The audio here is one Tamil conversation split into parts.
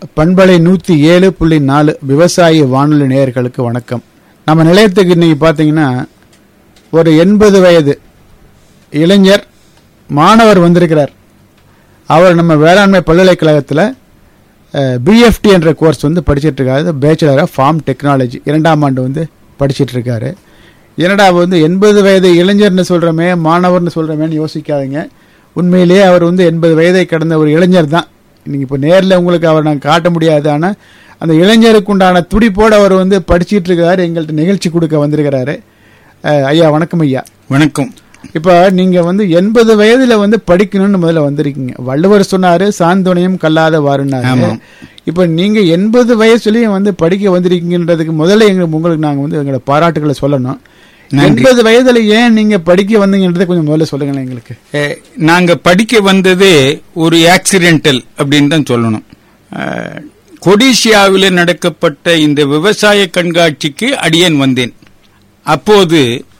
பண்பலை நூத்தி ஏழு புள்ளி நாலு விவசாயி வானொலி நேயர்களுக்கு வணக்கம் நம்ம நிலையத்துக்கு இன்னைக்கு பார்த்தீங்கன்னா ஒரு எண்பது வயது இளைஞர் மாணவர் வந்திருக்கிறார் அவர் நம்ம வேளாண்மை பல்கலைக்கழகத்தில் பிஎஃப்டி என்ற கோர்ஸ் வந்து படிச்சிட்டு இருக்காரு பேச்சுலர் ஆஃப் ஃபார்ம் டெக்னாலஜி இரண்டாம் ஆண்டு வந்து படிச்சிட்டு இருக்காரு என்னடா வந்து எண்பது வயது இளைஞர்னு சொல்றமே மாணவர்னு சொல்றமேன்னு யோசிக்காதீங்க உண்மையிலேயே அவர் வந்து எண்பது வயதை கடந்த ஒரு இளைஞர் தான் இன்னைக்கு இப்போ நேரில் உங்களுக்கு அவர் நாங்கள் காட்ட முடியாது ஆனால் அந்த இளைஞருக்கு உண்டான துடிப்போடு அவர் வந்து படிச்சிட்டு இருக்காரு எங்கள்கிட்ட நிகழ்ச்சி கொடுக்க வந்திருக்கிறாரு அஹ், ஐயா வணக்கம் ஐயா வணக்கம் இப்போ நீங்க வந்து எண்பது வயதுல வந்து படிக்கணும்னு முதல்ல வந்திருக்கீங்க வள்ளுவர் சொன்னாரு சாந்துணையும் கல்லாத வாருனாரு ஆமாம். இப்போ நீங்க எண்பது வயசுலயும் வந்து படிக்க வந்திருக்கீங்கன்றதுக்கு முதல்ல எங்க உங்களுக்கு நாங்க வந்து எங்களோட பாராட்டுகளை சொல்லணும் நன்றி. எண்பது வயதுல ஏன் நீங்க படிக்க வந்தீங்கன்றதை கொஞ்சம் முதல்ல சொல்லுங்களேன் எங்களுக்கு அஹ், நாங்க படிக்க வந்ததே ஒரு ஆக்சிடென்டல் அப்படின்னு தான் சொல்லணும் அஹ், கொடிசியாவில் நடக்கப்பட்ட இந்த விவசாய கண்காட்சிக்கு அடியேன் வந்தேன் அப்போது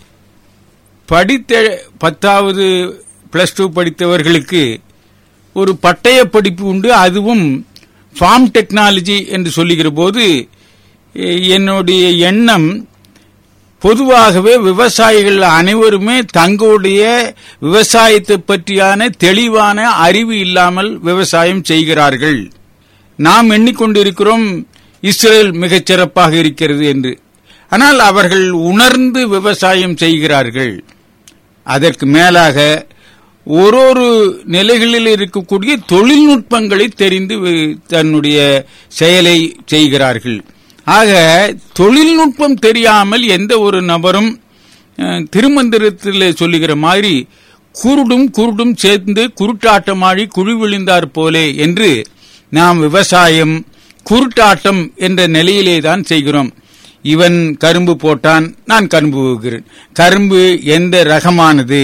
படித்த பத்தாவது பிளஸ் டூ படித்தவர்களுக்கு ஒரு பட்டய படிப்பு உண்டு அதுவும் ஃபார்ம் டெக்னாலஜி என்று சொல்லுகிற போது எ- என்னுடைய எண்ணம் பொதுவாகவே விவசாயிகள் அனைவருமே தங்களுடைய விவசாயத்தை பற்றியான தெளிவான அறிவு இல்லாமல் விவசாயம் செய்கிறார்கள் நாம் எண்ணிக்கொண்டிருக்கிறோம் இஸ்ரேல் மிகச் சிறப்பாக இருக்கிறது என்று ஆனால் அவர்கள் உணர்ந்து விவசாயம் செய்கிறார்கள் அதற்கு மேலாக ஒரு ஒரு நிலைகளில் இருக்கக்கூடிய தொழில்நுட்பங்களை தெரிந்து வி- தன்னுடைய செயலை செய்கிறார்கள் ஆக தொழில்நுட்பம் தெரியாமல் எந்த ஒரு நபரும் அஹ், திருமந்திரத்தில் சொல்லுகிற மாதிரி குருடும் குருடும் சேர்ந்து குருட்டாட்டமாடி குழி விழுந்தார் போலே என்று நாம் விவசாயம் குருட்டாட்டம் என்ற நிலையிலே தான் செய்கிறோம் இவன் கரும்பு போட்டான் நான் கரும்பு போகிறேன் கரும்பு எந்த ரகமானது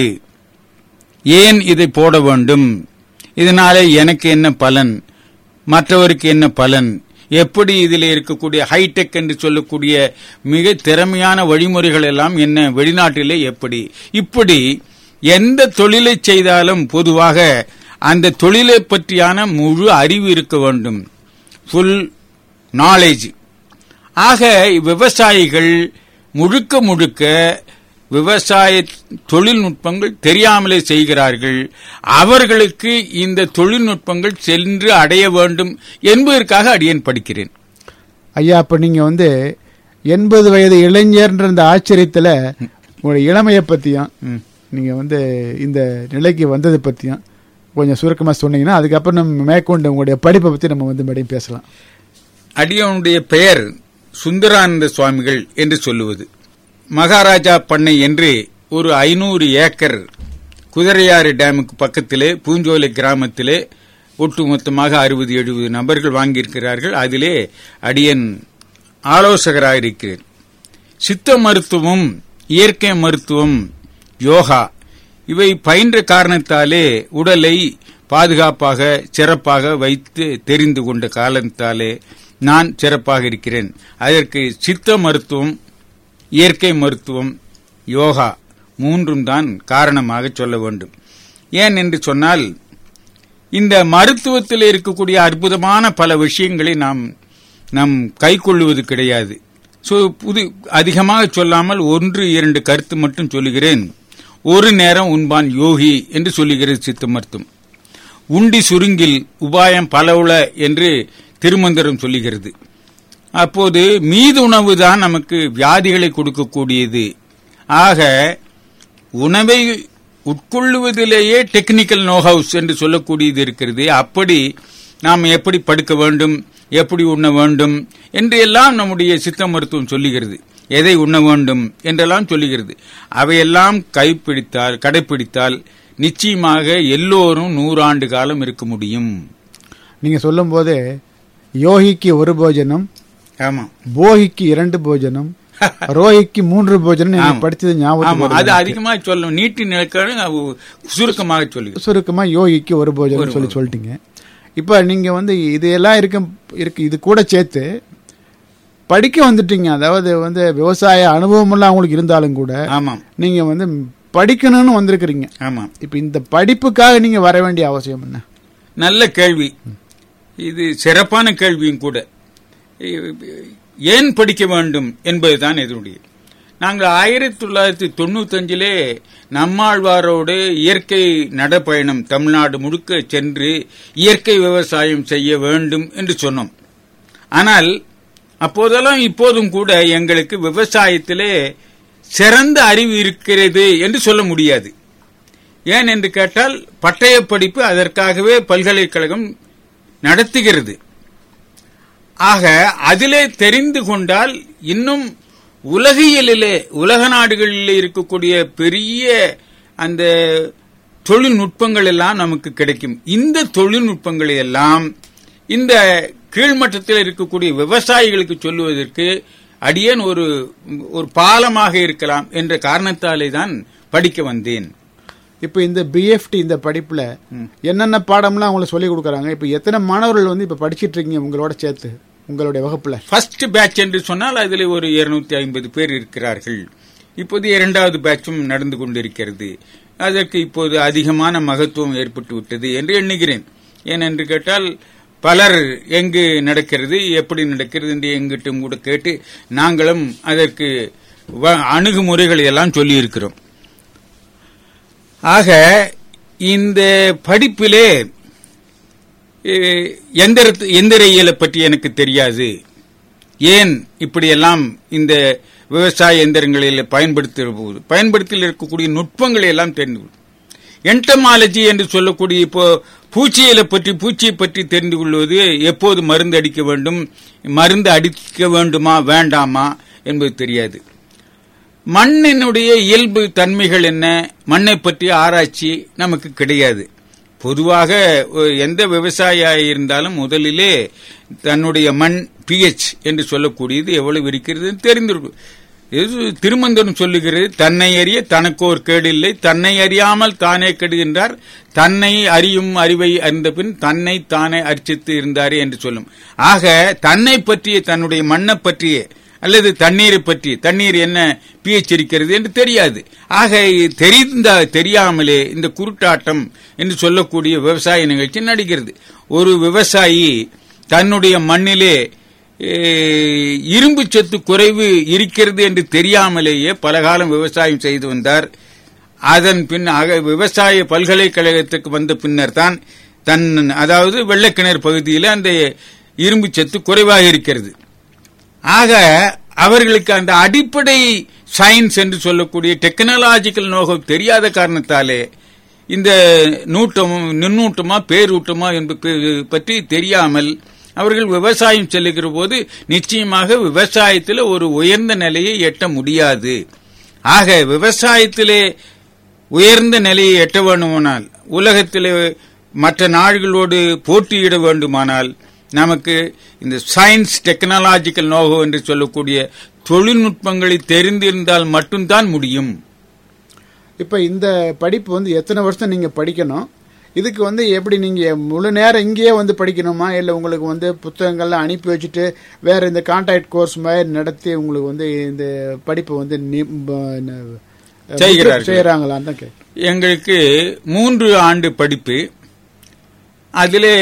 ஏன் இதை போட வேண்டும் இதனாலே எனக்கு என்ன பலன் மற்றவருக்கு என்ன பலன் எப்படி இதில் இருக்கக்கூடிய ஹைடெக் என்று சொல்லக்கூடிய மிக திறமையான வழிமுறைகள் எல்லாம் என்ன வெளிநாட்டிலே எப்படி இப்படி எந்த தொழிலை செய்தாலும் பொதுவாக அந்த தொழிலை பற்றியான முழு அறிவு இருக்க வேண்டும் ஃபுல் நாலேஜ் ஆக விவசாயிகள் முழுக்க முழுக்க விவசாய தொழில்நுட்பங்கள் தெரியாமலே செய்கிறார்கள் அவர்களுக்கு இந்த தொழில்நுட்பங்கள் சென்று அடைய வேண்டும் என்பதற்காக அடியேன் படிக்கிறேன் ஐயா இப்ப நீங்க வந்து எண்பது வயது இளைஞர்ன்ற இந்த ஆச்சரியத்துல உங்களுடைய இளமையை பத்தியும் ம். நீங்க வந்து இந்த நிலைக்கு வந்ததை பத்தியும் கொஞ்சம் சுருக்கமா சொன்னீங்கன்னா அதுக்கப்புறம் நம்ம மேற்கொண்டு உங்களுடைய படிப்பை பத்தி நம்ம வந்து மறுபடியும் பேசலாம் அடியவனுடைய பெயர் சுந்தரானந்த சுவாமிகள் என்று சொல்லுவது மகாராஜா பண்ணை என்று ஒரு ஐநூறு ஏக்கர் குதிரையாறு டேமுக்கு பக்கத்திலே பூஞ்சோலை கிராமத்திலே ஒட்டுமொத்தமாக அறுபது எழுபது நபர்கள் வாங்கியிருக்கிறார்கள் அதிலே அடியன் ஆலோசகராக இருக்கிறேன் சித்த மருத்துவம் இயற்கை மருத்துவம் யோகா இவை பயின்ற காரணத்தாலே உடலை பாதுகாப்பாக சிறப்பாக வைத்து தெரிந்து கொண்ட காரணத்தாலே நான் சிறப்பாக இருக்கிறேன் அதற்கு சித்த மருத்துவம் இயற்கை மருத்துவம் யோகா மூன்றும் தான் காரணமாக சொல்ல வேண்டும் ஏன் என்று சொன்னால் இந்த மருத்துவத்தில் இருக்கக்கூடிய அற்புதமான பல விஷயங்களை நாம் நாம் கைக்கொள்ளுவது கிடையாது சோ புது அதிகமாக சொல்லாமல் ஒன்று இரண்டு கருத்து மட்டும் சொல்லுகிறேன் ஒரு நேரம் உண்பான் யோகி என்று சொல்லுகிறது சித்த மருத்துவம் உண்டி சுருங்கில் உபாயம் பலவுள என்று திருமந்திரம் சொல்லுகிறது அப்போது மீது உணவு தான் நமக்கு வியாதிகளை கொடுக்கக்கூடியது ஆக உணவை உட்கொள்ளுவதிலேயே டெக்னிக்கல் நோஹவுஸ் என்று சொல்லக்கூடியது இருக்கிறது அப்படி நாம் எப்படி படுக்க வேண்டும் எப்படி உண்ண வேண்டும் என்று எல்லாம் நம்முடைய சித்த மருத்துவம் சொல்லுகிறது எதை உண்ண வேண்டும் என்றெல்லாம் சொல்லுகிறது அவையெல்லாம் கைப்பிடித்தால் கடைப்பிடித்தால் நிச்சயமாக எல்லோரும் நூறாண்டு காலம் இருக்க முடியும் நீங்க சொல்லும் போதே யோகிக்கு ஒரு போஜனம் ஆமா போகிக்கு இரண்டு போஜனம் ரோகிக்கு மூன்று போஜனம் நீங்க ஆமா. படிச்சது ஆமா ஞாபகம் அது வருது. அதிகமாக சொல்லணும் நீட்டி நிலக்கான சுருக்கமாக சொல்லுகிறது சுருக்கமா யோகிக்கு ஒரு போஜனம் ஒரு- சொல்லி சொல்லிட்டீங்க இப்ப நீங்க வந்து இது எல்லாம் இருக்க இருக்கு இது கூட சேர்த்து படிக்க வந்துட்டீங்க அதாவது வந்து விவசாய அனுபவம் எல்லாம் உங்களுக்கு இருந்தாலும் கூட ஆமாம் நீங்க வந்து படிக்கணும்னு வந்திருக்கிறீங்க ஆமாம் இப்ப இந்த படிப்புக்காக நீங்க வர வேண்டிய அவசியம் என்ன நல்ல கேள்வி இது சிறப்பான கேள்வியும் கூட ஏன் படிக்க வேண்டும் என்பதுதான் இதனுடைய நாங்கள் ஆயிரத்தி தொள்ளாயிரத்தி தொண்ணூத்தஞ்சிலே நம்மாழ்வாரோடு இயற்கை நடப்பயணம் தமிழ்நாடு முழுக்க சென்று இயற்கை விவசாயம் செய்ய வேண்டும் என்று சொன்னோம் ஆனால் அப்போதெல்லாம் இப்போதும் கூட எங்களுக்கு விவசாயத்திலே சிறந்த அறிவு இருக்கிறது என்று சொல்ல முடியாது ஏன் என்று கேட்டால் பட்டய படிப்பு அதற்காகவே பல்கலைக்கழகம் நடத்துகிறது ஆக அதிலே தெரிந்து கொண்டால் இன்னும் உலகியலிலே உலக நாடுகளில் இருக்கக்கூடிய பெரிய அந்த தொழில்நுட்பங்கள் எல்லாம் நமக்கு கிடைக்கும் இந்த தொழில்நுட்பங்களை எல்லாம் இந்த கீழ்மட்டத்தில் இருக்கக்கூடிய விவசாயிகளுக்கு சொல்லுவதற்கு அடியேன் ஒரு ஒரு பாலமாக இருக்கலாம் என்ற காரணத்தாலே தான் படிக்க வந்தேன் இப்ப இந்த பிஎஃப்டி இந்த படிப்புல என்னென்ன பாடம்லாம் அவங்களுக்கு சொல்லி கொடுக்கறாங்க இப்ப எத்தனை மாணவர்கள் வந்து இப்ப படிச்சிட்டு இருக்கீங்க உங்களோட சேர்த்து உங்களுடைய வகுப்புல ஃபர்ஸ்ட் பேட்ச் என்று சொன்னால் அதில் ஒரு இருநூத்தி ஐம்பது பேர் இருக்கிறார்கள் இப்போது இரண்டாவது பேட்சும் நடந்து கொண்டிருக்கிறது அதற்கு இப்போது அதிகமான மகத்துவம் ஏற்பட்டு விட்டது என்று எண்ணுகிறேன் ஏனென்று கேட்டால் பலர் எங்கு நடக்கிறது எப்படி நடக்கிறது என்று எங்கிட்டும் கூட கேட்டு நாங்களும் அதற்கு வ- அணுகுமுறைகளை எல்லாம் சொல்லியிருக்கிறோம் ஆக இந்த படிப்பிலே அஹ், எந்திர எந்திரையியலை பற்றி எனக்கு தெரியாது ஏன் இப்படியெல்லாம் இந்த விவசாய எந்திரங்களில் பயன்படுத்துகிற போது பயன்படுத்தியில் இருக்கக்கூடிய நுட்பங்களை எல்லாம் தெரிந்து கொள்ளும் என்டமாலஜி என்று சொல்லக்கூடிய இப்போ பூச்சியலை பற்றி பூச்சியை பற்றி தெரிந்து கொள்வது எப்போது மருந்து அடிக்க வேண்டும் மருந்து அடிக்க வேண்டுமா வேண்டாமா என்பது தெரியாது மண்ணினுடைய இயல்பு தன்மைகள் என்ன மண்ணை பற்றிய ஆராய்ச்சி நமக்கு கிடையாது பொதுவாக ஒ- எந்த விவசாயியாக இருந்தாலும் முதலிலே தன்னுடைய மண் பிஹெச் என்று சொல்லக்கூடியது எவ்வளவு இருக்கிறது தெரிந்திருக்கும் இது திருமந்தரம் சொல்லுகிறது தன்னை அறிய தனக்கோர் கேடு இல்லை தன்னை அறியாமல் தானே கெடுகின்றார் தன்னை அறியும் அறிவை அறிந்த பின் தன்னை தானே அர்ச்சித்து இருந்தாரே என்று சொல்லும் ஆக தன்னை பற்றிய தன்னுடைய மண்ணை பற்றிய அல்லது தண்ணீரை பற்றி தண்ணீர் என்ன பிஹெச் இருக்கிறது என்று தெரியாது ஆக தெரிந்த தெரியாமலே இந்த குருட்டாட்டம் என்று சொல்லக்கூடிய விவசாய நிகழ்ச்சி நடக்கிறது ஒரு விவசாயி தன்னுடைய மண்ணிலே eh, இரும்பு சத்து குறைவு இருக்கிறது என்று தெரியாமலேயே பல காலம் விவசாயம் செய்து வந்தார் அதன் பின் ஆக விவசாய பல்கலைக்கழகத்துக்கு வந்த பின்னர் தான் தன் அதாவது வெள்ளக்கிணறு பகுதியில் அந்த இரும்பு சத்து குறைவாக இருக்கிறது ஆக அவர்களுக்கு அந்த அடிப்படை சயின்ஸ் என்று சொல்லக்கூடிய டெக்னாலஜிக்கல் நோகம் தெரியாத காரணத்தாலே இந்த நூட்டமும் நுண்ணூட்டமா பேரூட்டமா என்பது பற்றி தெரியாமல் அவர்கள் விவசாயம் செல்லுகிற போது நிச்சயமாக விவசாயத்தில் ஒரு உயர்ந்த நிலையை எட்ட முடியாது ஆக விவசாயத்திலே உயர்ந்த நிலையை எட்ட வேண்டுமானால் உலகத்திலே மற்ற நாடுகளோடு போட்டியிட வேண்டுமானால் நமக்கு இந்த சயின்ஸ் டெக்னாலஜிக்கல் நோகோ என்று சொல்லக்கூடிய தொழில்நுட்பங்களை தெரிந்திருந்தால் மட்டும்தான் முடியும் இப்ப இந்த படிப்பு வந்து எத்தனை வருஷம் நீங்க படிக்கணும் இதுக்கு வந்து எப்படி நீங்க முழு நேரம் இங்கேயே வந்து படிக்கணுமா இல்ல உங்களுக்கு வந்து புத்தகங்கள்லாம் அனுப்பி வச்சுட்டு வேற இந்த கான்டாக்ட் கோர்ஸ் மாதிரி நடத்தி உங்களுக்கு வந்து இந்த படிப்பு வந்து நி- ப- ந- செய்கிறார்கள். செய்யறாங்களான்னு தான் கேட்க எங்களுக்கு மூன்று ஆண்டு படிப்பு அதிலே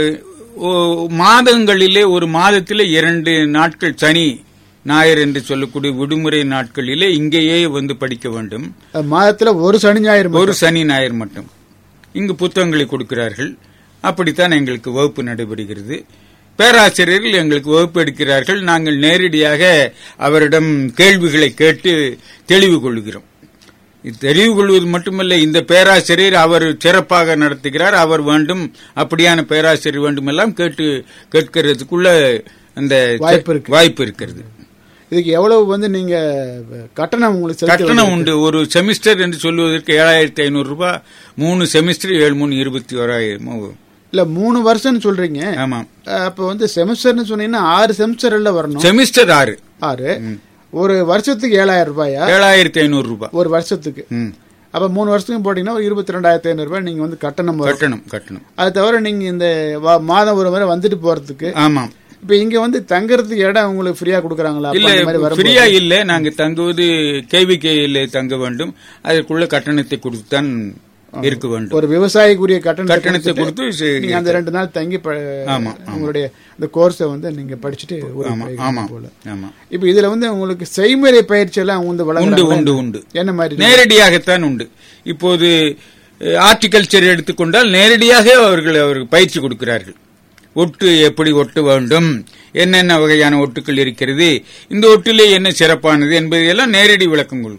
ஓ- மாதங்களிலே ஒரு மாதத்திலே இரண்டு நாட்கள் சனி ஞாயிறு என்று சொல்லக்கூடிய விடுமுறை நாட்களிலே இங்கேயே வந்து படிக்க வேண்டும் மாதத்துல ஒரு சனி ஞாயிறு மட்டும். ஒரு சனி ஞாயிறு மட்டும் இங்கு புத்தகங்களை கொடுக்கிறார்கள் அப்படித்தான் எங்களுக்கு வகுப்பு நடைபெறுகிறது பேராசிரியர்கள் எங்களுக்கு வகுப்பு எடுக்கிறார்கள் நாங்கள் நேரடியாக அவரிடம் கேள்விகளை கேட்டு தெளிவு கொள்கிறோம் இது தெளிவு கொள்வது மட்டுமல்ல இந்த பேராசிரியர் அவர் சிறப்பாக நடத்துகிறார் அவர் வேண்டும் அப்படியான பேராசிரியர் வேண்டும் எல்லாம் கேட்டு கேட்கிறதுக்குள்ள அந்த வாய்ப்பு இருக்கு. வாய்ப்பு இருக்கிறது இதுக்கு எவ்வளவு வந்து நீங்க கட்டணம் உங்களுக்கு செலுத்த கட்டணம் வேண்டியிருக்கு? உண்டு ஒரு செமிஸ்டர் என்று சொல்வதற்கு ஏழாயிரத்தி ஐநூறு ரூபாய் மூணு செமிஸ்டர் ஏழு மூணு இருபத்தி ஓராயிரம் இல்ல மூணு வருஷம் சொல்றீங்க ஆமாம் அஹ், அப்ப வந்து செமஸ்டர்னு சொன்னீங்கன்னா ஆறு செமஸ்டர்ல வரணும் செமிஸ்டர் ஆறு ஆறு ஒரு வருஷத்துக்கு ஏழாயிரம் ரூபாயா ஏழாயிரத்தி ஐநூறு ரூபாய் ஒரு வருஷத்துக்கு ம். அப்ப மூணு வருஷத்துக்கு போட்டீங்கன்னா ஒரு இருபத்தி ரெண்டாயிரத்தி ஐநூறு ரூபாய் நீங்க வந்து கட்டணம் வரும் கட்டணம் கட்டணம் அது தவிர நீங்க இந்த வா- மாதம் ஒரு முறை வந்துட்டு போறதுக்கு ஆமாம் இப்ப இங்க வந்து தங்கறதுக்கு இடம் உங்களுக்கு ஃப்ரீயா கொடுக்குறாங்களா அப்ப இல்ல அந்த மாதிரி வரும்போது? ஃப்ரீயா இல்ல நாங்க தங்குவது கேவிகேயில் தங்க வேண்டும் அதற்குள்ள கட்டணத்தை கொடுத்துதான் இருக்க வேண்டும் ஒரு விவசாயிக்குரிய கட்டணத்தை கட்டணத்தை கொடுத்துட்டு கொடுத்து செ- நீங்க அந்த ரெண்டு நாள் தங்கி ப- ஆமா, உங்களுடைய இந்த கோர்ஸை வந்து நீங்க படிச்சுட்டு ஊருக்கு ஆமா போய்க்கலாம் ஆமா போல ஆமா இப்ப இதுல வந்து உங்களுக்கு செய்முறை பயிற்சி எல்லாம் வந்து உண்டு வழங்குறாங்களா? உண்டு உண்டு என்ன மாதிரி நேரடியாகத்தான் உண்டு இப்போது ஆர்டிகல்ச்சர் எடுத்துக்கொண்டால் நேரடியாக அவர்கள் அவர்கள் பயிற்சி கொடுக்கிறார்கள் ஒட்டு எப்படி ஒட்ட வேண்டும் என்னென்ன வகையான ஒட்டுக்கள் இருக்கிறது இந்த ஒட்டிலே என்ன சிறப்பானது என்பதையெல்லாம் நேரடி விளக்கங்கள்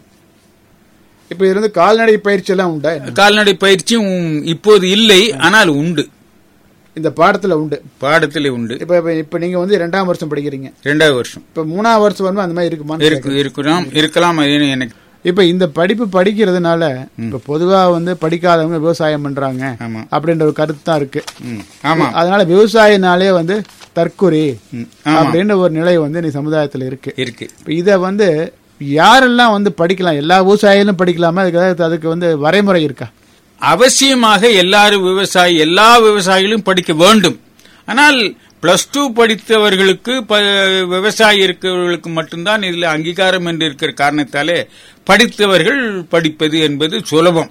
இப்ப இதுல வந்து கால்நடை பயிற்சி எல்லாம் உண்டா என்ன? கால்நடை பயிற்சியும் இப்போது இல்லை ஆனால் உண்டு இந்த பாடத்துல உண்டு பாடத்திலே உண்டு இப்ப இப்ப- இப்ப நீங்க வந்து ரெண்டாம் வருஷம் படிக்கிறீங்க இரண்டாவது வருஷம் இப்ப மூணாவது வருஷம் வரும்போது அந்த மாதிரி இருக்குமா இருக்கு இருக்கலாம் இருக்கலாம் அது எனக்கு இப்ப இந்த படிப்பு படிக்கிறதுனால இப்ப பொதுவா வந்து படிக்காதவங்க விவசாயம் பண்றாங்க ஆமா அப்படின்ற ஒரு கருத்து தான் இருக்கு ம், ஆமா அதனால விவசாயினாலே வந்து தற்கொலை ம், ஆமா அப்படின்ற ஒரு நிலை வந்து நீ சமுதாயத்துல இருக்கு இருக்கு இப்ப இத வந்து யாரெல்லாம் வந்து படிக்கலாம் எல்லா விவசாயிகளும் படிக்கலாமா அதுக்கு ஏதாவது அதுக்கு வந்து வரைமுறை இருக்கா அவசியமாக எல்லாரும் விவசாயி எல்லா விவசாயிகளும் படிக்க வேண்டும் ஆனால் பிளஸ் டூ படித்தவர்களுக்கு ப- விவசாயி இருக்கிறவர்களுக்கு மட்டும்தான் இதில் அங்கீகாரம் என்று இருக்கிற காரணத்தாலே படித்தவர்கள் படிப்பது என்பது சுலபம்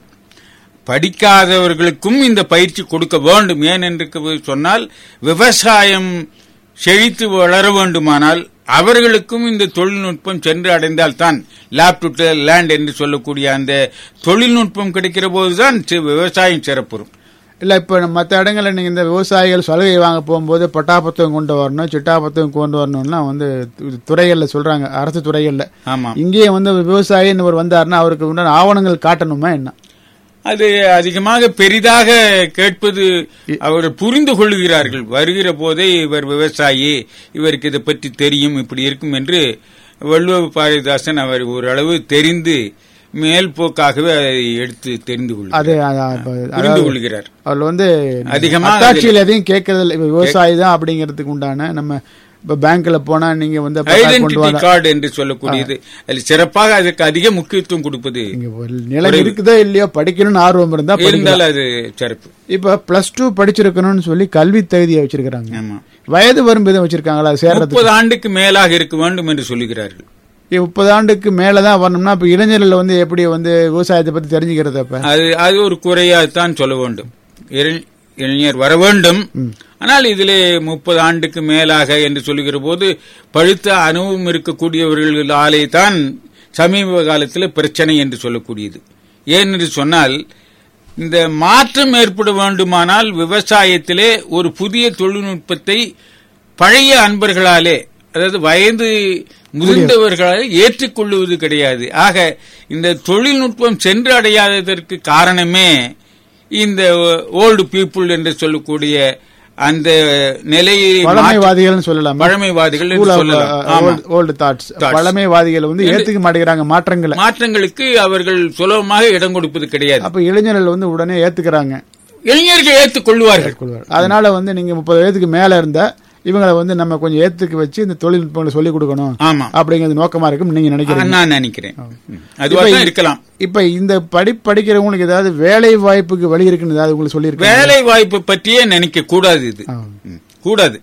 படிக்காதவர்களுக்கும் இந்த பயிற்சி கொடுக்க வேண்டும் ஏன் என்று சொன்னால் விவசாயம் செழித்து வளர வேண்டுமானால் அவர்களுக்கும் இந்த தொழில்நுட்பம் சென்று அடைந்தால்தான் லேப் டு லேண்ட் என்று சொல்லக்கூடிய அந்த தொழில்நுட்பம் கிடைக்கிற போதுதான் சி- விவசாயம் சிறப்புறும் இல்ல இப்ப நம்ம மத்த இடங்கள்ல நீங்க இந்த விவசாயிகள் சலுகை வாங்க போகும்போது பட்டா புத்தகம் கொண்டு வரணும் சிட்டா புத்தகம் கொண்டு வரணும்லாம் வந்து து- துறைகள்ல சொல்றாங்க அரசு துறைகள்ல ஆமா இங்கேயே வந்து ஒரு விவசாயி ஒரு வந்தாருன்னா அவருக்கு உண்டான ஆவணங்கள் காட்டணுமா என்ன அது அதிகமாக பெரிதாக கேட்பது அவர்கள் புரிந்து கொள்கிறார்கள் வருகிற போதே இவர் விவசாயி இவருக்கு இதை பற்றி தெரியும் இப்படி இருக்கும் என்று வள்ளுவ பாரதிதாசன் அவர் ஓரளவு தெரிந்து மேல்போக்காகவே அதை எடுத்து தெரிந்து கொள்கிறார் அது அ- அ- புரிந்து அதாவது கொள்கிறார் அவர்கள் வந்து அதிகமாக அத்தாட்சியில் எதையும் கேட்கறது இல்லை இப்ப விவசாயி தான் அப்படிங்கிறதுக்கு உண்டான நம்ம இப்ப பேங்க்ல போனா நீங்க வந்து பட்டா கொண்டு ஐடென்டிட்டி வர கார்டு என்று சொல்லக்கூடியது அதில் சிறப்பாக அதற்கு அதிக முக்கியத்துவம் கொடுப்பது இங்க ஒரு நிலம் இருக்குதோ இல்லையோ படிக்கணும்னு ஆர்வம் இருந்தா படிக்கலாம். இருந்தால் அது சிறப்பு இப்ப பிளஸ் டூ படிச்சிருக்கணும்னு சொல்லி கல்வி தகுதியை வச்சிருக்காங்க ஆமா வயது வரம்பு எதுவும் வச்சிருக்காங்களா அது சேர்றது முப்பது ஆண்டுக்கு மேலாக இருக்க வேண்டும் என்று சொல்லுகிறார்கள் முப்பது ஆண்டுக்கு மேலதான் வரணும்னா இப்ப இளைஞர்கள் வந்து எப்படி வந்து விவசாயத்தை பத்தி தெரிஞ்சுக்கிறது அப்ப அது அது ஒரு குறையாத்தான் சொல்ல வேண்டும் இளை- இளைஞர் வர வேண்டும் ஆனால் இதிலே முப்பது ஆண்டுக்கு மேலாக என்று சொல்லுகிற போது பழுத்த அனுபவம் இருக்கக்கூடியவர்களாலே தான் சமீப காலத்தில் பிரச்சனை என்று சொல்லக்கூடியது ஏன் என்று சொன்னால் இந்த மாற்றம் ஏற்பட வேண்டுமானால் விவசாயத்திலே ஒரு புதிய தொழில்நுட்பத்தை பழைய அன்பர்களாலே அதாவது வயது முதிர்ந்தவர்களால் ஏற்றுக்கொள்வது கிடையாது ஆக இந்த தொழில்நுட்பம் சென்று அடையாததற்கு காரணமே இந்த ஓல்டு பீப்புள் என்று சொல்லக்கூடிய அந்த நிலையை மாற்ற- பழமைவாதிகள்னு சொல்லலாம் பழமைவாதிகள் என்று சொல்லலாம் ஆமா. ஓல்டு தாட்ஸ் பழமைவாதிகள் வந்து ஏத்துக்க மாட்டேங்கிறாங்க மாற்றங்களை மாற்றங்களுக்கு அவர்கள் சுலபமாக இடம் கொடுப்பது கிடையாது அப்ப இளைஞர்கள் வந்து உடனே ஏத்துக்கிறாங்க இளைஞர்கள் ஏற்றுக்கொள்வார்கள் கொள்வார். அதனால வந்து நீங்க முப்பது வயதுக்கு மேல இருந்தா இவங்களை வந்து நம்ம கொஞ்சம் ஏத்துக்க வச்சு இந்த தொழில்நுட்பங்களை சொல்லிக் கொடுக்கணும் ஆமா அப்படிங்கிறது நோக்கமா இருக்கும் நீங்க நினைக்கிறீங்க நான் நினைக்கிறேன் ம். அதுவா தான் இருக்கலாம் இப்ப இந்த படி படிக்கிறவங்களுக்கு ஏதாவது வேலை வாய்ப்புக்கு வழி இருக்குன்னு ஏதாவது உங்களுக்கு சொல்லியிருக்காங்க வேலை வாய்ப்பு பற்றியே நினைக்க கூடாது இது ம். கூடாது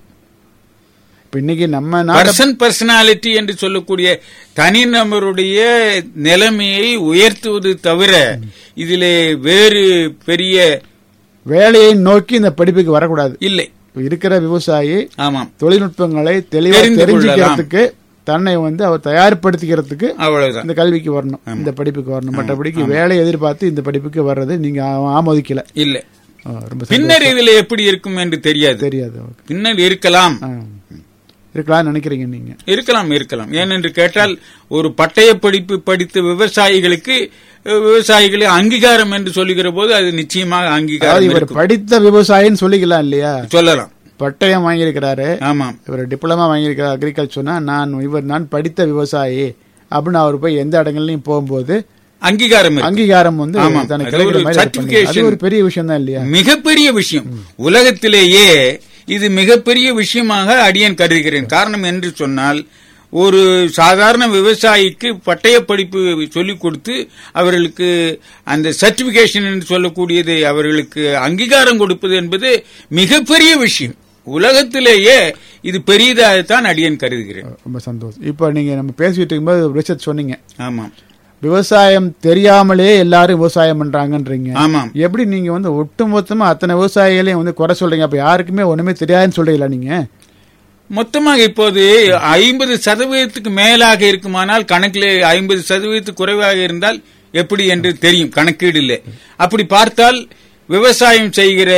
இப்ப இன்னைக்கு நம்ம நாட்டை பர்சன் பர்சனாலிட்டி என்று சொல்லக்கூடிய தனிநபருடைய நிலைமையை உயர்த்துவது தவிர இதிலே வேறு பெரிய வேலையை நோக்கி இந்த படிப்புக்கு வரக்கூடாது இல்லை இப்ப இருக்கிற விவசாயி ஆமாம் தொழில்நுட்பங்களை தெளிவா தெரிந்து தெரிஞ்சுக்கிறதுக்கு தன்னை வந்து அவர் தயார்படுத்திக்கிறதுக்கு அவ்வளவுதான் இந்த கல்விக்கு வரணும் இந்த படிப்புக்கு வரணும் மற்றபடிக்கு வேலை எதிர்பார்த்து இந்த படிப்புக்கு வர்றது நீங்க ஆ- ஆமோதிக்கல இல்லை ஆ, ரொம்ப சந்தோஷம். பின்னர் இதில் எப்படி இருக்கும் என்று தெரியாது தெரியாது அவருக்கு. பின்னர் இருக்கலாம் ஆ. இருக்கலாம் நினைக்கிறீங்க நீங்க இருக்கலாம் இருக்கலாம் ஏனென்று கேட்டால் ஒரு பட்டய படிப்பு படித்த விவசாயிகளுக்கு அஹ், விவசாயிகளை அங்கீகாரம் என்று சொல்லுகிற போது அது நிச்சயமாக அதாவது அங்கீகாரம் இவர் இருக்கும். படித்த விவசாயின்னு சொல்லிக்கலாம் இல்லையா சொல்லலாம் பட்டயம் வாங்கியிருக்கிறாரு ஆமாம் இவர் டிப்ளமா வாங்கியிருக்கிறார் அக்ரிகல்ச்சர்னா நான் இவர் நான் படித்த விவசாயி அப்படின்னு அவர் போய் எந்த இடங்கள்லயும் போகும்போது அங்கீகாரம் இருக்கு. அங்கீகாரம் வந்து ஆமாம். தனக்கு அது கிடைக்கிற ஒரு மாதிரி அது certification. பண்ணி- அது ஒரு பெரிய விஷயம் தான் இல்லையா மிகப்பெரிய விஷயம் உலகத்திலேயே இது மிகப்பெரிய விஷயமாக அடியேன் கருதுகிறேன் காரணம் என்று சொன்னால் ஒரு சாதாரண விவசாயிக்கு பட்டய படிப்பு சொல்லிக் கொடுத்து அவர்களுக்கு அந்த சர்டிபிகேஷன் என்று சொல்லக்கூடியதை அவர்களுக்கு அங்கீகாரம் கொடுப்பது என்பது மிகப்பெரிய விஷயம் உலகத்திலேயே இது பெரியதாகத்தான் அடியேன் கருதுகிறேன் ரொம்ப சந்தோஷம் இப்போ நீங்க நம்ம பேசிட்டு இருக்கும்போது ரிசர்ச் சொன்னீங்க ஆமாம் விவசாயம் தெரியாமலே எல்லாரும் விவசாயம் பண்றாங்கன்றீங்க ஆமாம் எப்படி நீங்க வந்து ஒட்டுமொத்தமா அத்தனை விவசாயிகளையும் வந்து குறை சொல்றீங்க அப்ப யாருக்குமே ஒண்ணுமே தெரியாதுன்னு சொல்றீங்களா நீங்க மொத்தமாக இப்போது ஐம்பது சதவீதத்துக்கு மேலாக இருக்குமானால் கணக்கில் ஐம்பது சதவீதத்துக்கு குறைவாக இருந்தால் எப்படி என்று தெரியும் கணக்கீடு இல்லை அப்படி பார்த்தால் விவசாயம் செய்கிற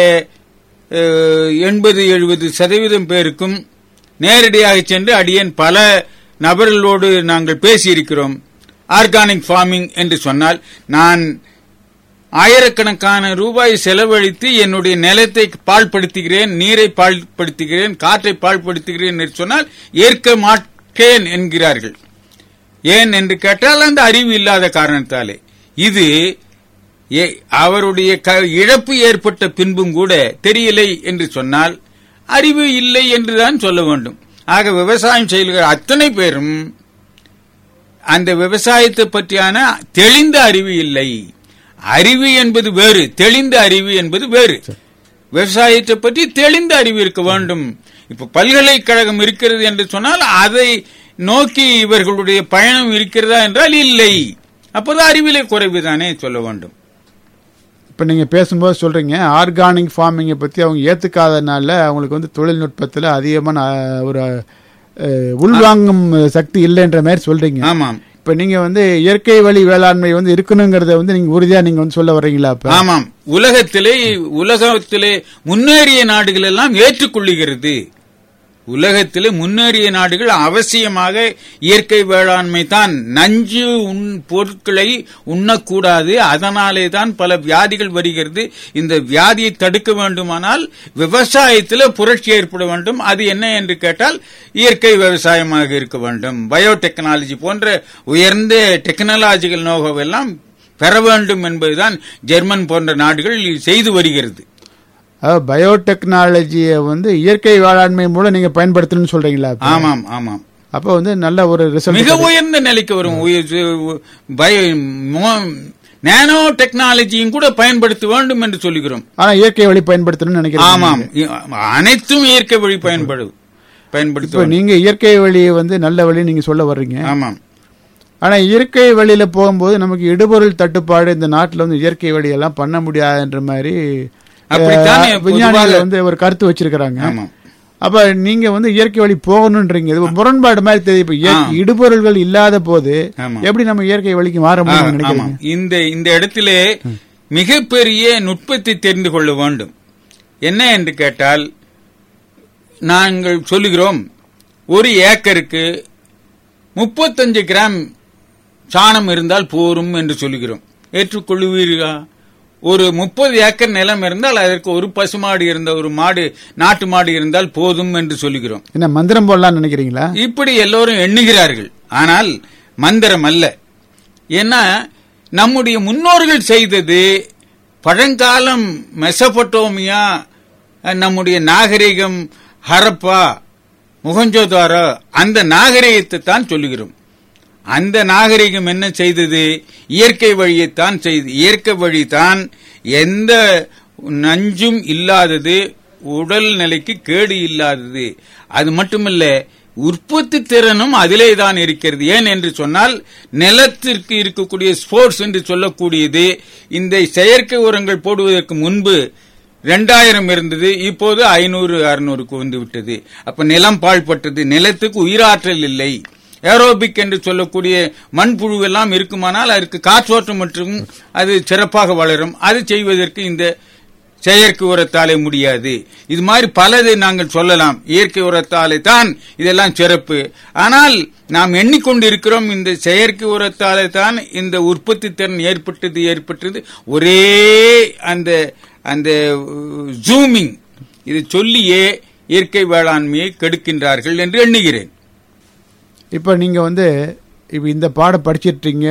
எண்பது எழுபது சதவீதம் பேருக்கும் நேரடியாக சென்று அடியேன் பல நபர்களோடு நாங்கள் பேசியிருக்கிறோம் ஆர்கானிக் ஃபார்மிங் என்று சொன்னால் நான் ஆயிரக்கணக்கான ரூபாய் செலவழித்து என்னுடைய நிலத்தை பாழ்படுத்துகிறேன் நீரை பாழ்படுத்துகிறேன் காற்றை பாழ்படுத்துகிறேன் என்று சொன்னால் ஏற்க மாட்டேன் என்கிறார்கள் ஏன் என்று கேட்டால் அந்த அறிவு இல்லாத காரணத்தாலே இது ஏ- அவருடைய க- இழப்பு ஏற்பட்ட பின்பும் கூட தெரியலை என்று சொன்னால் அறிவு இல்லை என்றுதான் சொல்ல வேண்டும் ஆக விவசாயம் செய்கிற அத்தனை பேரும் அந்த விவசாயத்தை பற்றியான தெளிந்த அறிவு இல்லை அறிவு என்பது வேறு தெளிந்த அறிவு என்பது வேறு விவசாயத்தை பற்றி தெளிந்த அறிவு இருக்க வேண்டும் இப்ப பல்கலைக்கழகம் இருக்கிறது என்று சொன்னால் அதை நோக்கி இவர்களுடைய பயணம் இருக்கிறதா என்றால் இல்லை அப்போது அறிவிலே குறைவுதானே சொல்ல வேண்டும் இப்ப நீங்க பேசும்போது சொல்றீங்க ஆர்கானிக் ஃபார்மிங்கை பத்தி அவங்க ஏத்துக்காதனால அவங்களுக்கு வந்து தொழில்நுட்பத்துல அதிகமான அஹ், ஒரு அஹ், உள்வாங்கும் சக்தி இல்லைன்ற மாதிரி சொல்றீங்க ஆமாம் இப்ப நீங்க வந்து இயற்கை வழி வேளாண்மை வந்து இருக்கணுங்கிறத வந்து நீங்க உறுதியா நீங்க வந்து சொல்ல வர்றீங்களா இப்ப ஆமாம் உலகத்திலே உலகத்திலே முன்னேறிய நாடுகள் எல்லாம் ஏற்றுக்கொள்ளுகிறது உலகத்திலே முன்னேறிய நாடுகள் அவசியமாக இயற்கை வேளாண்மை தான் நஞ்சு உண் பொருட்களை உண்ணக்கூடாது அதனாலே தான் பல வியாதிகள் வருகிறது இந்த வியாதியை தடுக்க வேண்டுமானால் விவசாயத்தில் புரட்சி ஏற்பட வேண்டும் அது என்ன என்று கேட்டால் இயற்கை விவசாயமாக இருக்க வேண்டும் பயோடெக்னாலஜி போன்ற உயர்ந்த டெக்னாலஜிக்கல் நோகவெல்லாம் பெற வேண்டும் என்பதுதான் ஜெர்மன் போன்ற நாடுகள் செய்து வருகிறது பயோடெக்னாலஜியை வந்து இயற்கை வேளாண்மை மூலம் நீங்க பயன்படுத்தணும்னு சொல்றீங்களா இப்ப? ஆமாம் ஆமாம் அப்ப வந்து நல்ல ஒரு ரிசல்ட் மிக உயர்ந்த நிலைக்கு வரும் உய- பயோ மோ- நானோ டெக்னாலஜியும் கூட பயன்படுத்த வேண்டும் என்று சொல்லுகிறோம் ஆனா இயற்கை வழி பயன்படுத்தணும்னு நினைக்கிறேன் ஆமாம் இ- அனைத்தும் இயற்கை வழி பயன்படும் இப்ப பயன்படுத்த நீங்க இயற்கை வழி வந்து நல்ல வழி நீங்க சொல்ல வர்றீங்க ஆமாம் ஆனா இயற்கை வழியில போகும்போது நமக்கு இடுபொருள் தட்டுப்பாடு இந்த நாட்டுல வந்து இயற்கை வழியெல்லாம் பண்ண முடியாதுன்ற மாதிரி அப்படித்தானே அஹ், விஞ்ஞானிகள் பொதுவாக- வந்து ஒரு கருத்து வச்சிருக்கிறாங்க ஆமாம் அப்ப நீங்க வந்து இயற்கை வழி போகணும்ன்றீங்க இது ஒரு முரண்பாடு மாதிரி தெரியுது இப்ப இயற்கை- ஆ. இடுபொருள்கள் இல்லாத போது ஆமா. எப்படி நம்ம இயற்கை வழிக்கு மாற ஆ, முடியும் ஆமாம் நினைக்கிறீங்க இந்த இந்த இடத்திலே மிகப்பெரிய நுட்பத்தை தெரிந்து கொள்ள வேண்டும் என்ன என்று கேட்டால் நாங்கள் சொல்லுகிறோம் ஒரு ஏக்கருக்கு முப்பத்தஞ்சு கிராம் சாணம் இருந்தால் போரும் என்று சொல்லுகிறோம் ஏற்றுக்கொள்ளுவீர்களா ஒரு முப்பது ஏக்கர் நிலம் இருந்தால் அதற்கு ஒரு பசுமாடு இருந்த ஒரு மாடு நாட்டு மாடு இருந்தால் போதும் என்று சொல்லுகிறோம் என்ன மந்திரம் போடலாம்னு நினைக்கிறீங்களா இப்படி எல்லோரும் எண்ணுகிறார்கள் ஆனால் மந்திரம் அல்ல ஏன்னா நம்முடைய முன்னோர்கள் செய்தது பழங்காலம் மெசபட்டோமியா நம்முடைய நாகரிகம் ஹரப்பா முகஞ்சோதாரோ அந்த நாகரிகத்தை தான் சொல்லுகிறோம் அந்த நாகரிகம் என்ன செய்தது இயற்கை வழியைத்தான் செய்து இயற்கை வழிதான் எந்த நஞ்சும் இல்லாதது உடல் நிலைக்கு கேடு இல்லாதது அது மட்டுமல்ல உற்பத்தி திறனும் அதிலே தான் இருக்கிறது ஏன் என்று சொன்னால் நிலத்திற்கு இருக்கக்கூடிய ஸ்போர்ட்ஸ் என்று சொல்லக்கூடியது இந்த செயற்கை உரங்கள் போடுவதற்கு முன்பு ரெண்டாயிரம் இருந்தது இப்போது ஐநூறு அறுநூறுக்கு வந்து விட்டது அப்ப நிலம் பாழ்பட்டது நிலத்துக்கு உயிராற்றல் இல்லை ஏரோபிக் என்று சொல்லக்கூடிய மண்புழு எல்லாம் இருக்குமானால் அதற்கு காற்றோட்டம் மற்றும் அது சிறப்பாக வளரும் அது செய்வதற்கு இந்த செயற்கை உரத்தாலே முடியாது இது மாதிரி பலதை நாங்கள் சொல்லலாம் இயற்கை உரத்தாலே தான் இதெல்லாம் சிறப்பு ஆனால் நாம் எண்ணிக்கொண்டிருக்கிறோம் இந்த செயற்கை உரத்தாலே தான் இந்த உற்பத்தி திறன் ஏற்பட்டது ஏற்பட்டது ஒரே அந்த அந்த ஜூமிங் இது சொல்லியே இயற்கை வேளாண்மையை கெடுக்கின்றார்கள் என்று எண்ணுகிறேன் இப்ப நீங்க வந்து இப்ப இந்த பாடம் படிச்சிட்டு இருக்கீங்க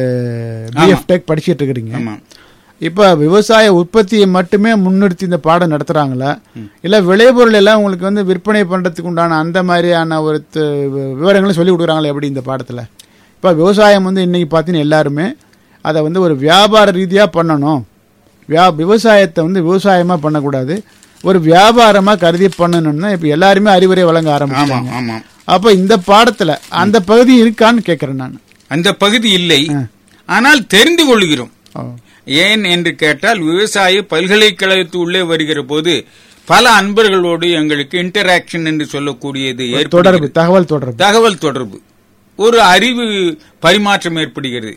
பிஎஃப் டெக் படிச்சிட்டு இருக்கிறீங்க ஆமா இப்ப விவசாய உற்பத்தியை மட்டுமே முன்னிறுத்தி இந்த பாடம் நடத்துறாங்களா இல்ல விளைபொருள் எல்லாம் உங்களுக்கு வந்து விற்பனை பண்றதுக்கு உண்டான அந்த மாதிரியான ஒரு த- விவரங்களும் சொல்லி கொடுக்குறாங்களா எப்படி இந்த பாடத்துல இப்ப விவசாயம் வந்து இன்னைக்கு பார்த்தீங்கன்னா எல்லாருமே அதை வந்து ஒரு வியாபார ரீதியா பண்ணணும் வியா விவசாயத்தை வந்து விவசாயமா பண்ணக்கூடாது ஒரு வியாபாரமா கருதி பண்ணணும்னா இப்ப எல்லாருமே அறிவுரை வழங்க ஆமா ஆரம்பிச்சாங்க ஆமா அப்ப இந்த பாடத்துல அந்த பகுதி இருக்கான்னு கேக்குறேன் நான் அந்த பகுதி இல்லை ஆனால் தெரிந்து கொள்கிறோம் ஓ. ஏன் என்று கேட்டால் விவசாய பல்கலைக்கழகத்து உள்ளே வருகிற போது பல அன்பர்களோடு எங்களுக்கு இன்டராக்ஷன் என்று சொல்லக்கூடியது தொடர்பு ஏற்படுகிறது தகவல் தொடர்பு தகவல் தொடர்பு ஒரு அறிவு பரிமாற்றம் ஏற்படுகிறது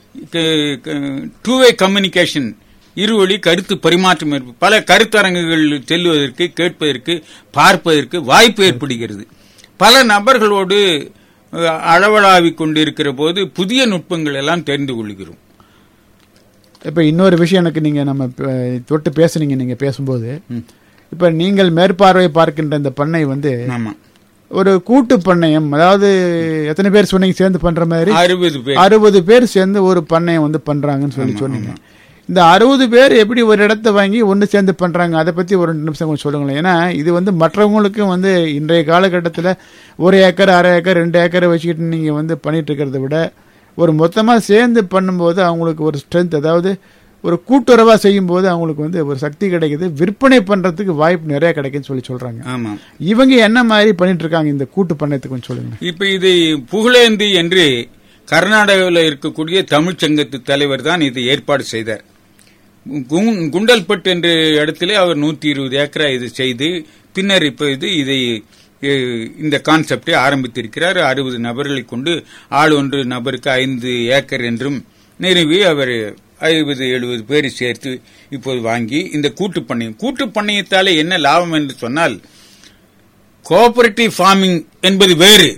டூ வே கம்யூனிகேஷன் இருவழி கருத்து பரிமாற்றம் ஏற்ப பல கருத்தரங்குகள் செல்வதற்கு கேட்பதற்கு பார்ப்பதற்கு வாய்ப்பு ஏற்படுகிறது பல நபர்களோடு அஹ், அளவலாவிக் கொண்டிருக்கிற போது புதிய நுட்பங்கள் எல்லாம் தெரிந்து கொள்கிறோம் இப்ப இன்னொரு விஷயம் எனக்கு நீங்க நம்ம ப- தொட்டு பேசுனீங்க நீங்க பேசும்போது இப்ப நீங்கள் மேற்பார்வை பார்க்கின்ற இந்த பண்ணை வந்து ஆமா ஒரு கூட்டு பண்ணையம் அதாவது எத்தனை பேர் சொன்னீங்க சேர்ந்து பண்ற மாதிரி அறுபது பேர் அறுபது பேர் சேர்ந்து ஒரு பண்ணையம் வந்து பண்றாங்கன்னு சொல்லி சொன்னீங்க இந்த அறுபது பேர் எப்படி ஒரு இடத்த வாங்கி ஒன்று சேர்ந்து பண்றாங்க அதை பத்தி ஒரு ரெண்டு நிமிஷம் கொஞ்சம் சொல்லுங்களேன் ஏன்னா இது வந்து மற்றவங்களுக்கும் வந்து இன்றைய காலகட்டத்தில் ஒரு ஏக்கர் அரை ஏக்கர் ரெண்டு ஏக்கரை வச்சுக்கிட்டு நீங்க வந்து பண்ணிட்டு இருக்கிறத விட ஒரு மொத்தமா சேர்ந்து பண்ணும்போது அவங்களுக்கு ஒரு ஸ்ட்ரென்த் அதாவது ஒரு கூட்டுறவா செய்யும் போது அவங்களுக்கு வந்து ஒரு சக்தி கிடைக்குது விற்பனை பண்றதுக்கு வாய்ப்பு நிறைய கிடைக்குன்னு சொல்லி சொல்றாங்க ஆமா இவங்க என்ன மாதிரி பண்ணிட்டு இருக்காங்க இந்த கூட்டு பண்ணையத்துக்கு கொஞ்சம் சொல்லுங்க இப்ப இது புகழேந்தி என்று கர்நாடகாவில் இருக்கக்கூடிய தமிழ்ச்சங்கத்து தலைவர் தான் இதை ஏற்பாடு செய்தார் குங்- குண்டல்பட்டு என்ற இடத்திலே அவர் நூத்தி இருபது ஏக்கரா இது செய்து பின்னர் இப்ப இது இதை அஹ், இந்த கான்செப்டை ஆரம்பித்திருக்கிறார் அறுபது நபர்களை கொண்டு ஆள் ஒன்று நபருக்கு ஐந்து ஏக்கர் என்றும் நிறுவி அவர் ஐம்பது எழுபது பேரை சேர்த்து இப்போது வாங்கி இந்த கூட்டு பண்ணையம் கூட்டு பண்ணையத்தாலே என்ன லாபம் என்று சொன்னால் கோஆபரேட்டிவ் ஃபார்மிங் என்பது வேறு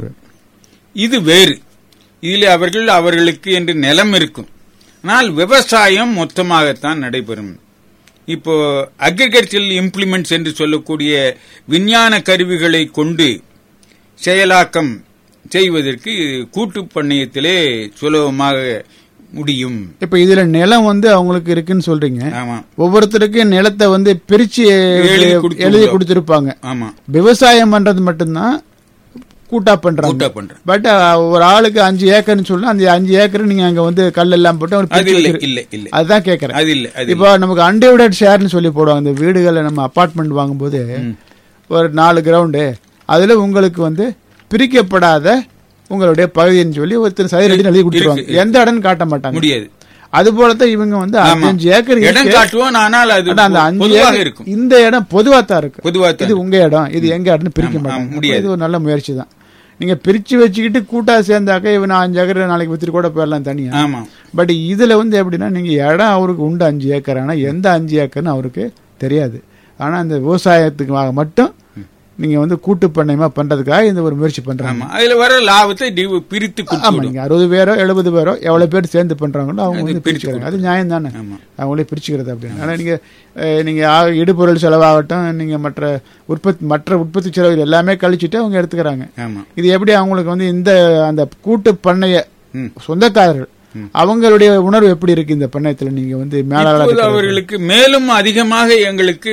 இது வேறு இதில் அவர்கள் அவர்களுக்கு என்று நிலம் இருக்கும் ஆனால் விவசாயம் மொத்தமாகத்தான் நடைபெறும் இப்போ அக்ரிகல்ச்சரல் இம்ப்ளிமெண்ட்ஸ் என்று சொல்லக்கூடிய விஞ்ஞான கருவிகளை கொண்டு செயலாக்கம் செய்வதற்கு கூட்டு பண்ணையத்திலே சுலபமாக முடியும் இப்ப இதுல நிலம் வந்து அவங்களுக்கு இருக்குன்னு சொல்றீங்க ஆமா ஒவ்வொருத்தருக்கும் நிலத்தை வந்து பிரிச்சு எழுதி கொடுத்து எழுதி உள்ளோம். கொடுத்திருப்பாங்க ஆமா விவசாயம் பண்றது மட்டும்தான் கூட்டா பண்றாங்க கூட்டா பண்றேன் பட் ஒரு ஆளுக்கு அஞ்சு ஏக்கர்னு சொல்லி அந்த அஞ்சு ஏக்கர் நீங்க அங்க வந்து கல் எல்லாம் போட்டு அவருக்கு அது பிரிச்சு இல்ல வச்சிரு- இல்ல இல்ல அதுதான் கேக்குறேன் அது இல்ல அது இல்ல. இப்போ நமக்கு அன்டிவைடட் ஷேர்னு சொல்லி போடுவாங்க இந்த வீடுகளை நம்ம அபார்ட்மெண்ட் வாங்கும்போது ஒரு நாலு கிரவுண்டு அதுல உங்களுக்கு வந்து பிரிக்கப்படாத உங்களுடைய பகுதின்னு சொல்லி ஒருத்தர் சதுரடி எழுதி கொடுத்துருவாங்க இருக்கு. எந்த இடம்னு காட்ட மாட்டாங்க முடியாது அது போலதான் இவங்க வந்து ஆமா. அஞ்சு ஏக்கர் இடம் இருக்கு. காட்டுவோம் ஆனால் அது ஆனா அந்த அஞ்சு பொதுவாக ஏக்கர் இருக்கும் இந்த இடம் பொதுவா தான் இருக்கு பொதுவா தான் இது உங்க இடம் இது எங்க இடம்னு பிரிக்க ஆமா, மாட்டாங்க முடியாது. இது ஒரு நல்ல முயற்சி தான் நீங்க பிரிச்சு வச்சுக்கிட்டு கூட்டா சேர்ந்தாக்க இவன் அஞ்சு ஏக்கர் நாளைக்கு வித்துட்டு கூட போயிடலாம் தனியா ஆமா பட் இதுல வந்து எப்படின்னா நீங்க இடம் அவருக்கு உண்டு அஞ்சு ஏக்கர் ஆனா எந்த அஞ்சு ஏக்கர்னு அவருக்கு தெரியாது ஆனா அந்த விவசாயத்துக்காக மட்டும் நீங்க வந்து கூட்டு பண்ணையமா பண்றதுக்காக இந்த ஒரு முயற்சி பண்றாங்க ஆமா அதுல வர லாபத்தை டிவ- பிரித்து ஆமா கொடுத்துடும் நீங்க அறுபது பேரோ எழுபது பேரோ எவ்வளவு பேர் சேர்ந்து பண்றாங்களோ அவங்க அது வந்து பிரிச்சு பிரிச்சுக்கிறாங்க அது நியாயம் தானே ஆமா அவங்களே பிரிச்சுக்கிறது அப்படின்னு ஆனா நீங்க அஹ், நீங்க ஆ- இடுபொருள் செலவாகட்டும் நீங்க மற்ற உற்பத்தி மற்ற உற்பத்தி செலவு இது எல்லாமே கழிச்சுட்டு அவங்க எடுத்துக்கிறாங்க ஆமா இது எப்படி அவங்களுக்கு வந்து இந்த அந்த கூட்டு பண்ணைய ம். சொந்தக்காரர்கள் அவங்களுடைய உணர்வு எப்படி இருக்கு இந்த பண்ணையத்துல நீங்க வந்து மேலாளர் இப்போது அவர்களுக்கு மேலும் அதிகமாக எங்களுக்கு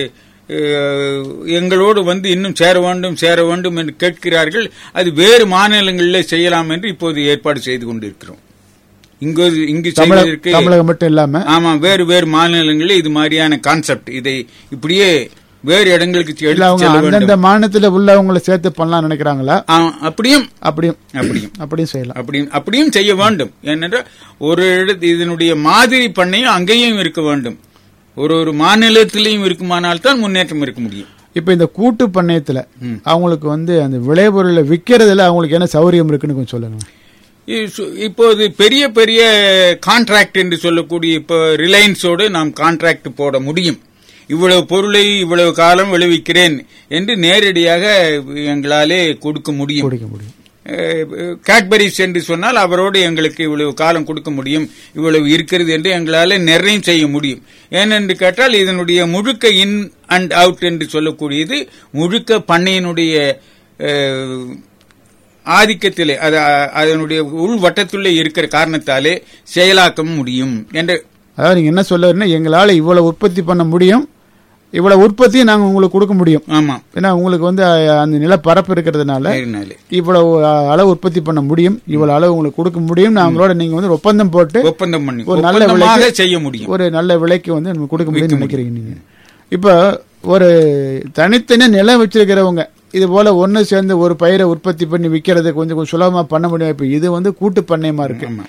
அஹ், எங்களோடு வந்து இன்னும் சேர வேண்டும் சேர வேண்டும் என்று கேட்கிறார்கள் அது வேறு மாநிலங்களிலே செய்யலாம் என்று இப்போது ஏற்பாடு செய்து கொண்டிருக்கிறோம் இங்கு இங்கு தமிழக செய்வதற்கு தமிழகம் மட்டும் இல்லாம ஆமா வேறு வேறு மாநிலங்களில் இது மாதிரியான கான்செப்ட் இதை இப்படியே வேறு இடங்களுக்கு இல்ல எடுத்து அவங்க செல்ல அந்தந்த வேண்டும் மாநிலத்துல உள்ளவங்களை சேர்த்து பண்ணலாம் நினைக்கிறாங்களா ஆ, அப்படியும் அப்படியும் அப்படியும் அப்படியும் செய்யலாம் அப்படியும் அப்படியும் செய்ய வேண்டும் ஏனென்றால் ஒரு இடத்து இதனுடைய மாதிரி பண்ணையும் அங்கேயும் இருக்க வேண்டும் ஒரு ஒரு மாநிலத்திலையும் இருக்குமானால் தான் முன்னேற்றம் இருக்க முடியும் இப்ப இந்த கூட்டு பண்ணையத்துல ம். அவங்களுக்கு வந்து அந்த விளைபொருளை விக்கிறதுல அவங்களுக்கு என்ன சௌகரியம் இருக்குன்னு கொஞ்சம் சொல்லுங்க இ- சு- இப்போது பெரிய பெரிய கான்ட்ராக்ட் என்று சொல்லக்கூடிய இப்போ ரிலையன்ஸோடு நாம் கான்ட்ராக்ட் போட முடியும் இவ்வளவு பொருளை இவ்வளவு காலம் விளைவிக்கிறேன் என்று நேரடியாக எங்களாலே கொடுக்க முடியும் கொடுக்க முடியும் கேட்பரிஸ் என்று சொன்னால் அவரோடு எங்களுக்கு இவ்வளவு காலம் கொடுக்க முடியும் இவ்வளவு இருக்கிறது என்று எங்களால் நிர்ணயம் செய்ய முடியும் ஏனென்று கேட்டால் இதனுடைய முழுக்க இன் அண்ட் அவுட் என்று சொல்லக்கூடியது முழுக்க பண்ணையினுடைய அஹ், ஆதிக்கத்திலே அது அ- அதனுடைய உள் வட்டத்துள்ளே இருக்கிற காரணத்தாலே செயலாக்க முடியும் என்ற அதாவது நீங்க என்ன சொல்ல வரீங்கன்னா, எங்களால இவ்வளவு உற்பத்தி பண்ண முடியும் இவ்வளவு உற்பத்தியை நாங்க உங்களுக்கு கொடுக்க முடியும் ஆமா ஏன்னா உங்களுக்கு வந்து அஹ், அந்த நிலப்பரப்பு இருக்கிறதுனால நேரினாலே. இவ்வளவு அஹ், அளவு உற்பத்தி பண்ண முடியும் இவ்வளவு அளவு உங்களுக்கு கொடுக்க முடியும் அவங்களோட நீங்க வந்து ஒரு ஒப்பந்தம் போட்டு ஒப்பந்தம் பண்ணி ஒரு நல்ல ஒப்பந்தமாக விலைக்கு- செய்ய முடியும் ஒரு நல்ல விலைக்கு வந்து நமக்கு கொடுக்க முடியும்னு நினைக்கிறீங்க நீங்க இப்ப ஒரு தனித்தனியா நிலம் வச்சிருக்கிறவங்க இது போல ஒண்ணு சேர்ந்து ஒரு பயிரை உற்பத்தி பண்ணி விக்கிறது கொஞ்சம் கொஞ்சம் சுலபமா பண்ண முடியும் இப்ப இது வந்து கூட்டு பண்ணையமா இருக்கு ஆமா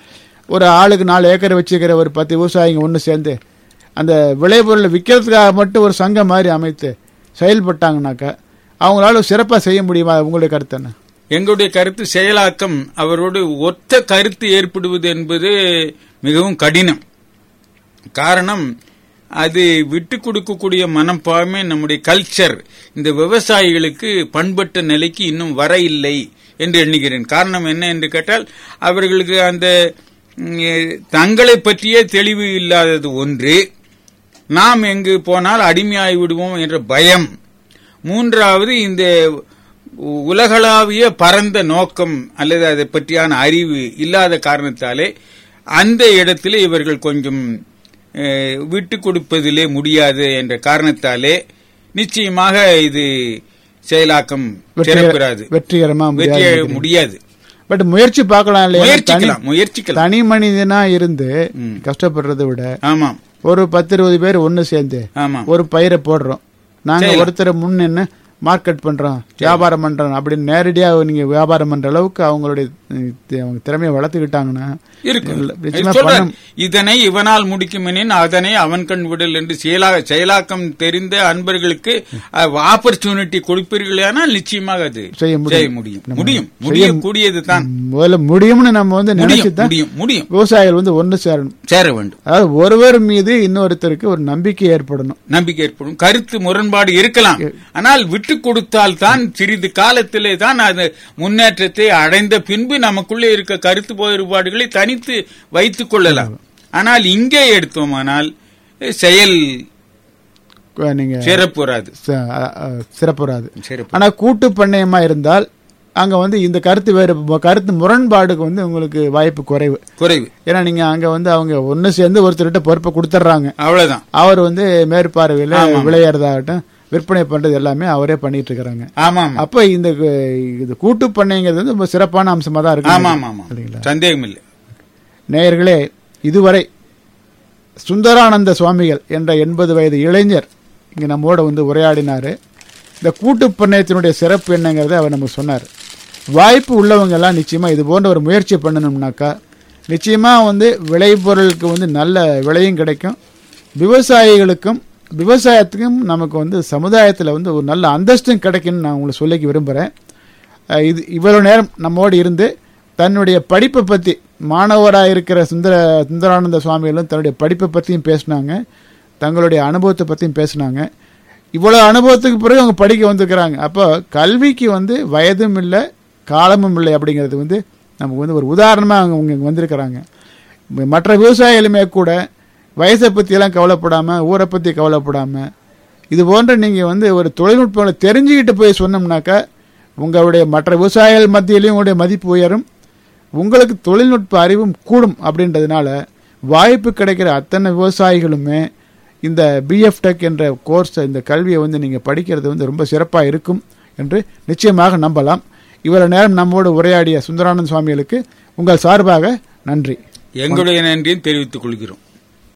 ஒரு ஆளுக்கு நாலு ஏக்கர் வச்சுக்கிற ஒரு பத்து விவசாயிங்க ஒன்று சேர்ந்து அந்த விளைபொருளை விற்கிறதுக்காக மட்டும் ஒரு சங்கம் மாதிரி அமைத்து செயல்பட்டாங்கனாக்கா அவங்களால சிறப்பாக செய்ய முடியுமா உங்களுடைய கருத்து என்ன எங்களுடைய கருத்து செயலாக்கம் அவரோடு ஒத்த கருத்து ஏற்படுவது என்பது மிகவும் கடினம் காரணம் அது விட்டு கொடுக்கக்கூடிய மனப்பான்மை நம்முடைய கல்ச்சர் இந்த விவசாயிகளுக்கு பண்பட்ட நிலைக்கு இன்னும் வர இல்லை என்று எண்ணுகிறேன் காரணம் என்ன என்று கேட்டால் அவர்களுக்கு அந்த ம், தங்களை பற்றிய தெளிவு இல்லாதது ஒன்று நாம் எங்கு போனால் அடிமையாகி விடுவோம் என்ற பயம் மூன்றாவது இந்த உலகளாவிய பரந்த நோக்கம் அல்லது அதை பற்றியான அறிவு இல்லாத காரணத்தாலே அந்த இடத்திலே இவர்கள் கொஞ்சம் அஹ், விட்டு கொடுப்பதிலே முடியாது என்ற காரணத்தாலே நிச்சயமாக இது செயலாக்கம் சிறப்பிராது வெற்றிகரமா வெற்றி முடியாது பட் முயற்சி பார்க்கலாம் இல்லையா தனி முயற்சிக்கலாம் முயற்சிக்கலாம் தனி மனிதனா இருந்து ம். கஷ்டப்படுறதை விட ஆமாம் ஒரு பத்து இருபது பேர் ஒன்று சேர்ந்து ஆமாம் ஒரு பயிரை போடுறோம் நாங்க செய்யலாம். ஒருத்தர் முன் நின்னு மார்க்கெட் பண்றோம் வியாபாரம் பண்றோம் அப்படின்னு நேரடியா நீங்க வியாபாரம் பண்ற அளவுக்கு அவங்களுடைய அஹ், தி- அவங்க திறமையை வளர்த்துக்கிட்டாங்கன்னா இருக்கும் இல்ல, நிச்சயமா சொல்றேன். பணம் இதனை இவனால் முடிக்குமெனின் அதனை அவன் கண் விடல் என்று செயலா செயலாக்கம் தெரிந்த அன்பர்களுக்கு ஆப்பர்ச்சுனிட்டி கொடுப்பீர்களானால் நிச்சயமாக அது செய்ய முடியும். செய்ய முடியும் நம்ம முடியும் செய்ய- முடியக்கூடியது தான் முதல்ல முடியும்னு நம்ம வந்து நினைச்சு முடியும் தான் முடியும் முடியும் விவசாயிகள் வந்து ஒன்று சேரணும் சேர வேண்டும் அதாவது ஒருவர் மீது இன்னொருத்தருக்கு ஒரு நம்பிக்கை ஏற்படணும் நம்பிக்கை ஏற்படும் கருத்து முரண்பாடு இருக்கலாம் ஆனால் விட்டு கொடுத்தால் தான் சிறிது காலத்திலே தான் அது முன்னேற்றத்தை அடைந்த பின்பு நமக்குள்ளே இருக்க கருத்து வேறுபாடுகளை தனித்து வைத்துக் கொள்ளலாம் ஆனால் இங்கே எடுத்தோமானால் செயல் அஹ், நீங்க சிறப்பு வராது ச- அஹ், அஹ், சிறப்புறாது சிறப்பு ஆனா கூட்டு பண்ணையமா இருந்தால் அங்க வந்து இந்த கருத்து வேறு கருத்து முரண்பாடுக்கு வந்து உங்களுக்கு வாய்ப்பு குறைவு குறைவு ஏன்னா நீங்க அங்க வந்து அவங்க ஒன்னு சேர்ந்து ஒருத்தர்கிட்ட பொறுப்பை கொடுத்துட்றாங்க அவ்வளவுதான் அவர் வந்து மேற்பார்வையில விளையாடுறதாகட்டும் விற்பனை பண்றது எல்லாமே அவரே பண்ணிட்டு இருக்கிறாங்க ஆமா ஆமா அப்ப இந்த கு- இது கூட்டு பண்ணைங்கிறது வந்து ரொம்ப சிறப்பான அம்சமா தான் இருக்கு ஆமா ஆமா ஆமா இல்லைங்களா? சந்தேகம் இல்லை நேயர்களே இதுவரை சுந்தரானந்த சுவாமிகள் என்ற எண்பது வயது இளைஞர் இங்க நம்மோட வந்து உரையாடினாரு இந்த கூட்டு பண்ணையத்தினுடைய சிறப்பு என்னங்கிறத அவர் நமக்கு சொன்னார் வாய்ப்பு உள்ளவங்க எல்லாம் நிச்சயமா இது போன்ற ஒரு முயற்சி பண்ணணும்னாக்கா நிச்சயமா வந்து விளைபொருளுக்கு வந்து நல்ல விலையும் கிடைக்கும் விவசாயிகளுக்கும் விவசாயத்துக்கும் நமக்கு வந்து சமுதாயத்தில் வந்து ஒரு நல்ல அந்தஸ்தும் கிடைக்கும்னு நான் உங்களுக்கு சொல்லிக்க விரும்புகிறேன் அஹ் இது இவ்வளவு நேரம் நம்மோடு இருந்து தன்னுடைய படிப்பை பற்றி மாணவராக இருக்கிற சுந்தர சுந்தரானந்த சுவாமிகளும் தன்னுடைய படிப்பை பற்றியும் பேசினாங்க தங்களுடைய அனுபவத்தை பற்றியும் பேசினாங்க இவ்வளோ அனுபவத்துக்கு பிறகு அவங்க படிக்க வந்திருக்கிறாங்க அப்போ கல்விக்கு வந்து வயதும் இல்லை காலமும் இல்லை அப்படிங்கிறது வந்து நமக்கு வந்து ஒரு உதாரணமாக அவங்க அவங்க இங்க வந்திருக்கிறாங்க மற்ற விவசாயிகளுமே கூட வயசை பற்றியெல்லாம் கவலைப்படாமல் ஊரை பற்றி கவலைப்படாமல் இது போன்ற நீங்கள் வந்து ஒரு தொழில்நுட்பங்களை தெரிஞ்சுக்கிட்டு போய் சொன்னோம்னாக்கா உங்களுடைய மற்ற விவசாயிகள் மத்தியிலையும் உங்களுடைய மதிப்பு உயரும் உங்களுக்கு தொழில்நுட்ப அறிவும் கூடும் அப்படின்றதுனால வாய்ப்பு கிடைக்கிற அத்தனை விவசாயிகளுமே இந்த பிஎஃப் டெக் என்ற கோர்ஸ் இந்த கல்வியை வந்து நீங்கள் படிக்கிறது வந்து ரொம்ப சிறப்பாக இருக்கும் என்று நிச்சயமாக நம்பலாம் இவ்வளவு நேரம் நம்மோடு உரையாடிய சுந்தரானந்த சுவாமிகளுக்கு உங்கள் சார்பாக நன்றி எங்களுடைய நன்றியும் தெரிவித்துக் கொள்கிறோம்